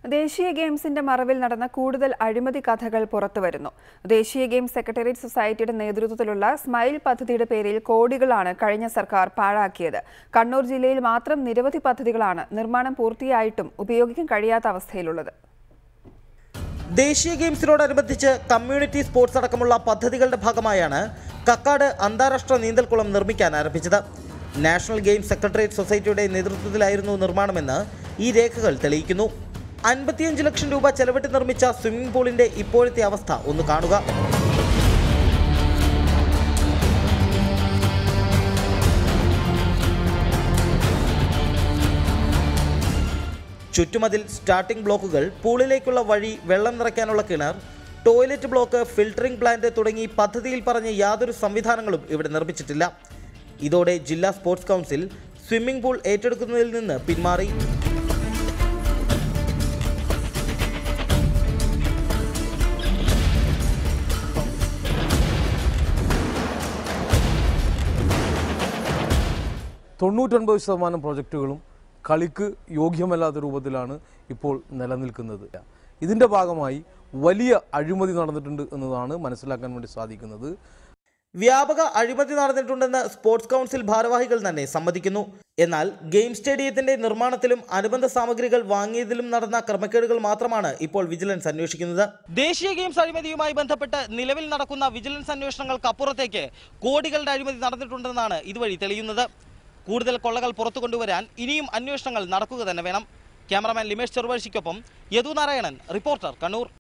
ദേശീയ ഗെയിംസിന്റെ മറവിൽ നടന്ന കൂടുതൽ അഴിമതി കഥകൾ പുറത്തുവരുന്നു ദേശീയ ഗെയിംസ് സെക്രട്ടേറിയറ്റ് സൊസൈറ്റിയുടെ നേതൃത്വത്തിലുള്ള സ്മൈൽ പദ്ധതിയുടെ പേരിൽ കോടികളാണ് കഴിഞ്ഞ സർക്കാർ പാഴാക്കിയത് കണ്ണൂർ ജില്ലയിൽ മാത്രം നിരവധി പദ്ധതികളാണ് നിർമ്മാണം പൂർത്തിയായിട്ടും ഉപയോഗിക്കാൻ കഴിയാത്ത അവസ്ഥയിലുള്ളത് ദേശീയ ഗെയിംസിനോടനുബന്ധിച്ച് കമ്മ്യൂണിറ്റി സ്പോർട്സ് അടക്കമുള്ള പദ്ധതികളുടെ ഭാഗമായാണ് കക്കാട് അന്താരാഷ്ട്ര നീന്തൽക്കുളം നിർമ്മിക്കാൻ ആരംഭിച്ചത് നാഷണൽ ഗെയിംസ് സെക്രട്ടേറിയറ്റ് സൊസൈറ്റിയുടെ നേതൃത്വത്തിലായിരുന്നു നിർമ്മാണമെന്ന് ഈ രേഖകൾ തെളിയിക്കുന്നു അൻപത്തിയഞ്ച് ലക്ഷം രൂപ ചെലവിട്ട് നിർമ്മിച്ച സ്വിമ്മിംഗ് പൂളിന്റെ ഇപ്പോഴത്തെ അവസ്ഥ ഒന്ന് കാണുക ചുറ്റുമതിൽ സ്റ്റാർട്ടിംഗ് ബ്ലോക്കുകൾ പൂളിലേക്കുള്ള വഴി വെള്ളം നിറയ്ക്കാനുള്ള കിണർ ടോയ്ലറ്റ് ബ്ലോക്ക് ഫിൽട്ടറിംഗ് പ്ലാന്റ് തുടങ്ങി പദ്ധതിയിൽ പറഞ്ഞ യാതൊരു സംവിധാനങ്ങളും ഇവിടെ നിർമ്മിച്ചിട്ടില്ല ഇതോടെ ജില്ലാ സ്പോർട്സ് കൗൺസിൽ സ്വിമ്മിംഗ് പൂൾ ഏറ്റെടുക്കുന്നതിൽ നിന്ന് പിന്മാറി തൊണ്ണൂറ്റൊൻപത് ശതമാനം പ്രോജക്റ്റുകളും കളിക്ക് യോഗ്യമല്ലാത്ത രൂപത്തിലാണ് ഇപ്പോൾ നിലനിൽക്കുന്നത് ഇതിൻ്റെ ഭാഗമായി വലിയ അഴിമതി നടന്നിട്ടുണ്ട് എന്നതാണ് മനസ്സിലാക്കാൻ വേണ്ടി സാധിക്കുന്നത് വ്യാപക അഴിമതി നടന്നിട്ടുണ്ടെന്ന് സ്പോർട്സ് കൗൺസിൽ ഭാരവാഹികൾ തന്നെ സമ്മതിക്കുന്നു എന്നാൽ ഗെയിം സ്റ്റേഡിയത്തിന്റെ നിർമ്മാണത്തിലും അനുബന്ധ സാമഗ്രികൾ വാങ്ങിയതിലും നടന്ന ക്രമക്കേടുകൾ മാത്രമാണ് ഇപ്പോൾ വിജിലൻസ് അന്വേഷിക്കുന്നത് ദേശീയ ഗെയിംസ് അഴിമതിയുമായി ബന്ധപ്പെട്ട് നിലവിൽ നടക്കുന്ന വിജിലൻസ് അന്വേഷണങ്ങൾക്ക് അപ്പുറത്തേക്ക് കോടികളുടെ അഴിമതി നടന്നിട്ടുണ്ടെന്നാണ് ഇതുവഴി തെളിയുന്നത് കൂടുതൽ കൊള്ളകൾ പുറത്തു കൊണ്ടുവരാൻ ഇനിയും അന്വേഷണങ്ങൾ നടക്കുക തന്നെ വേണം ക്യാമറമാൻ ലിമേഷ് ചെറുവഴിക്കൊപ്പം യദു നാരായണൻ റിപ്പോർട്ടർ കണ്ണൂർ